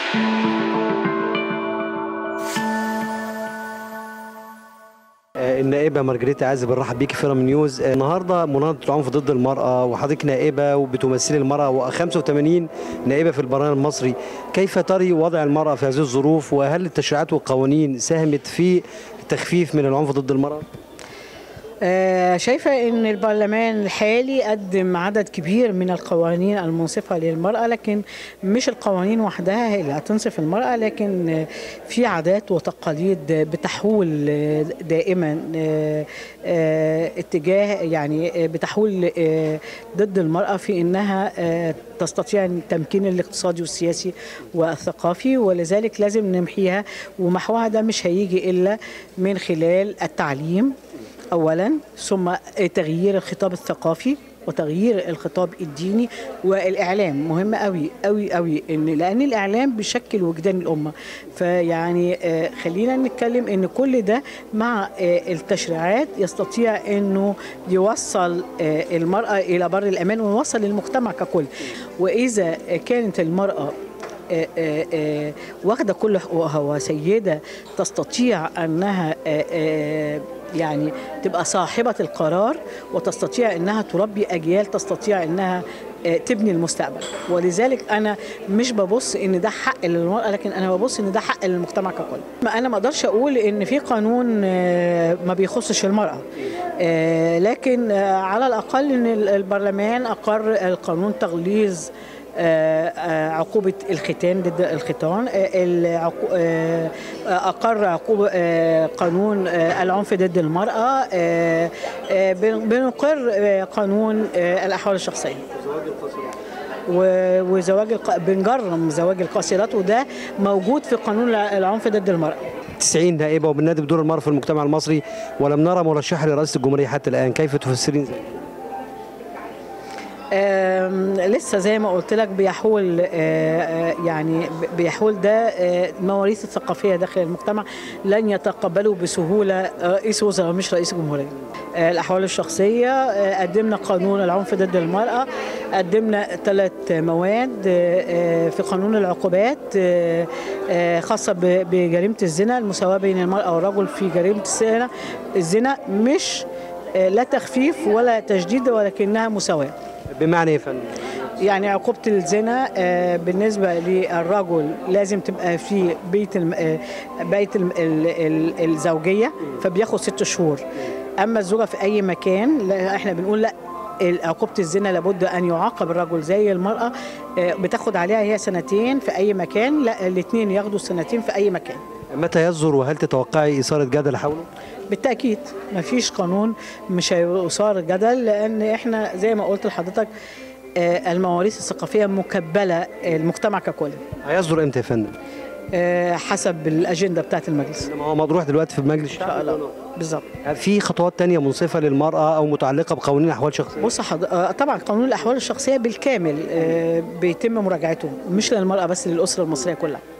النائبه مارجريتا عازب بنرحب بيكي في رام نيوز النهارده مناهضه العنف ضد المراه وحضرتك نائبه وبتمثلي المراه و85 نائبه في البرلمان المصري كيف تري وضع المراه في هذه الظروف وهل التشريعات والقوانين ساهمت في التخفيف من العنف ضد المراه؟ آه، شايفة أن البرلمان الحالي قدم عدد كبير من القوانين المنصفة للمرأة لكن مش القوانين وحدها هي اللي هتنصف المرأة لكن آه، في عادات وتقاليد بتحول آه، دائما آه، آه، اتجاه يعني آه، بتحول آه، ضد المرأة في أنها آه، تستطيع التمكين الاقتصادي والسياسي والثقافي ولذلك لازم نمحيها ومحوها ده مش هيجي إلا من خلال التعليم اولا ثم تغيير الخطاب الثقافي وتغيير الخطاب الديني والاعلام مهم قوي قوي قوي ان لان الاعلام بيشكل وجدان الامه فيعني آه، خلينا نتكلم ان كل ده مع آه، التشريعات يستطيع انه يوصل آه، المراه الى بر الامان ويوصل للمجتمع ككل واذا كانت المراه آه، آه، آه، واخده كل حقوقها وسيده تستطيع انها آه، آه، يعني تبقى صاحبه القرار وتستطيع انها تربي اجيال تستطيع انها آه، تبني المستقبل ولذلك انا مش ببص ان ده حق للمراه لكن انا ببص ان ده حق للمجتمع ككل ما انا ما اقدرش اقول ان في قانون آه، ما بيخصش المراه آه، لكن آه، على الاقل ان البرلمان اقر القانون تغليظ آه، آه، عقوبة الختان ضد الختان آه، العقو- آه، آه، أقر عقوبة آه، قانون آه، العنف ضد المرأة آه، آه، بن- بنقر آه، قانون آه، الأحوال الشخصية و- وزواج الق... بنجرم زواج القاصرات وده موجود في قانون العنف ضد المرأة 90 نائبه وبننادي بدور المراه في المجتمع المصري ولم نرى مرشحه لرئاسه الجمهوريه حتى الان كيف تفسرين ذلك؟ آم، لسه زي ما قلت لك بيحول آه، آه، يعني ب- بيحول ده آه، المواريث الثقافيه داخل المجتمع لن يتقبلوا بسهوله رئيس وزراء مش رئيس جمهوريه. آه، الاحوال الشخصيه آه، قدمنا قانون العنف ضد المراه قدمنا ثلاث مواد آه، آه، في قانون العقوبات آه، آه، خاصه ب- بجريمه الزنا المساواه بين المراه والرجل في جريمه الزنا الزنا مش آه، لا تخفيف ولا تشديد ولكنها مساواه. بمعنى ايه يا فندم؟ يعني عقوبة الزنا آه، بالنسبة للرجل لازم تبقى في بيت الم... آه، بيت الم... ال... ال... الزوجية فبياخد ست شهور أما الزوجة في أي مكان لا احنا بنقول لا عقوبة الزنا لابد أن يعاقب الرجل زي المرأة آه، بتاخد عليها هي سنتين في أي مكان لا الاثنين ياخدوا سنتين في أي مكان متى يصدر وهل تتوقعي اثاره جدل حوله؟ بالتأكيد مفيش قانون مش هيثار جدل لأن احنا زي ما قلت لحضرتك آه، المواريث الثقافية مكبلة المجتمع ككل هيصدر امتى يا فندم؟ آه، حسب الأجندة بتاعت المجلس ما هو مطروح دلوقتي في المجلس إن شاء الله بالظبط في خطوات تانية منصفة للمرأة أو متعلقة بقوانين أحوال شخصية بص حض... آه، طبعا قانون الأحوال الشخصية بالكامل آه، بيتم مراجعته مش للمرأة بس للأسرة المصرية كلها